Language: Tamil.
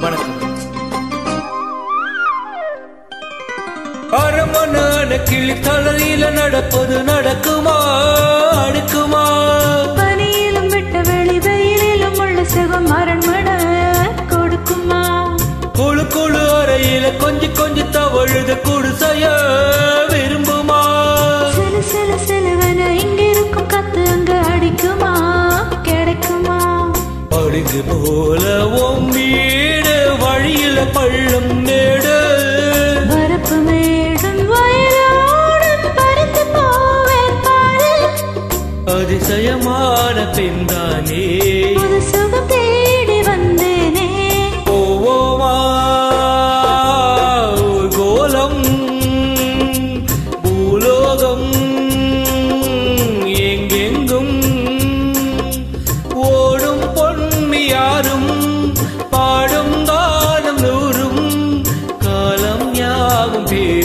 வணக்கம் அரமனான கிளி தளரில நடப்பது நடக்குமா அடுக்குமா பனியிலும் விட்ட வெளி வெயிலிலும் உள்ள சுகம் அரண்மன கொடுக்குமா குழு குழு அறையில கொஞ்சி கொஞ்சி தவழுத குடிசைய விரும்புமா சிலு சிலு சிலுவன இங்கிருக்கும் கத்து அங்க அடிக்குமா கிடைக்குமா அடிந்து போல உன் வீடு வழியில பள்ளம் மேடு வரப்பு மேடும் வயலோடும் பறித்து போவேன் பாரு அதிசயமான பெண்தானே புது சுகம் தேடி வந்தேனே போவோமா ஒரு கோலம் பூலோகம் எங்கெங்கும் ஓடும் பொன்னி யாரும் பாடும் காலம் நூறும் காலம் யாவும் பேரும்